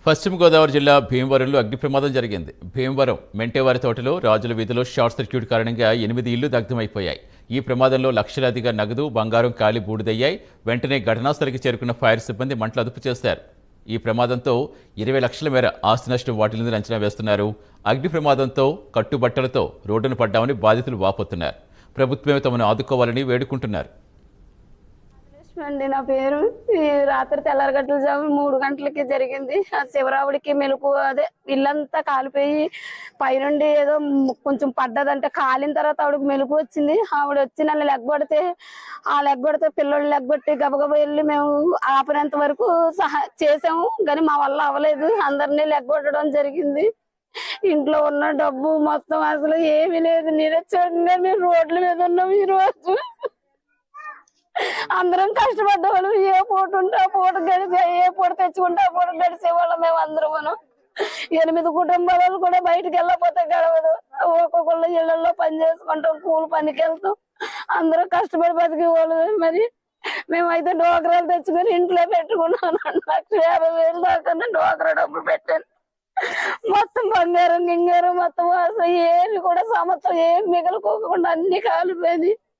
పశ్చిమ గోదావరి జిల్లా భీమవరంలో అగ్ని ప్రమాదం జరిగింది భీమవరం మెంటేవారి తోటలో రాజుల వీధిలో షార్ట్ సర్క్యూట్ కారణంగా ఎనిమిది ఇళ్లు దగ్ధమైపోయాయి ఈ ప్రమాదంలో లక్షలాదిగా నగదు బంగారం కాలి బూడిదయ్యాయి వెంటనే ఘటనాస్థలికి చేరుకున్న ఫైర్ సిబ్బంది మంటలు అదుపు చేశారు ఈ ప్రమాదంతో ఇరవై లక్షల మేర ఆస్తి నష్టం వాటిల్లిందని అంచనా వేస్తున్నారు అగ్ని ప్రమాదంతో కట్టుబట్టలతో రోడ్డును పడ్డామని బాధితులు వాపోతున్నారు ప్రభుత్వమే తమను ఆదుకోవాలని వేడుకుంటున్నారు లక్ష్మి అండి నా పేరు ఈ రాత్రి తెల్లారగట్ల జాము మూడు గంటలకి జరిగింది ఆ శివరావుడికి మెలకు అదే ఇల్లంతా కాలిపోయి పైనుండి ఏదో మ్- కొంచెం పడ్డదంటే కాలిన తర్వాత ఆవిడకి మెలకు వచ్చింది ఆవిడ వచ్చి నన్ను లెగ్గొడితే ఆ లెగ్గొడితే పిల్లలు లెగ్గొట్టి గబగబా వెళ్ళి మేము ఆపినంత వరకు సహా చేసాము కానీ మా వల్ల అవ్వలేదు అందరినీ లెగ్గొట్టడం జరిగింది ఇంట్లో ఉన్న డబ్బు మొత్తం అసలు ఏమీ లేదు నీరే చూడండి మేము రోడ్ల మీద ఉన్నాం ఈ రోజు అందరం కష్టపడ్డవాళ్ళు ఏ పూట ఉంటే ఆ పూట గడిచే ఏ పూట తెచ్చుకుంటే ఆ పూట గడిచేవాళ్ళం మేము అందరం ఎనిమిది కుటుంబాలు కూడా బయటికి వెళ్ళకపోతే గడవదు ఒక్కొక్కళ్ళు ఇళ్లలో పని చేసుకుంటాం కూలి పనికి వెళ్తాం అందరూ కష్టపడి బతికేవాళ్ళు మరి మేమైతే డోకరాలు తెచ్చుకొని ఇంట్లో పెట్టుకున్నాను లక్ష యాభై వేలు దాకా డోకరా డబ్బులు పెట్టాను మొత్తం బంగారం గింగారం మొత్తం అసలు ఏమి కూడా సమస్తం ఏం మిగలుకోకుండా అన్ని కాలిపోయినాయి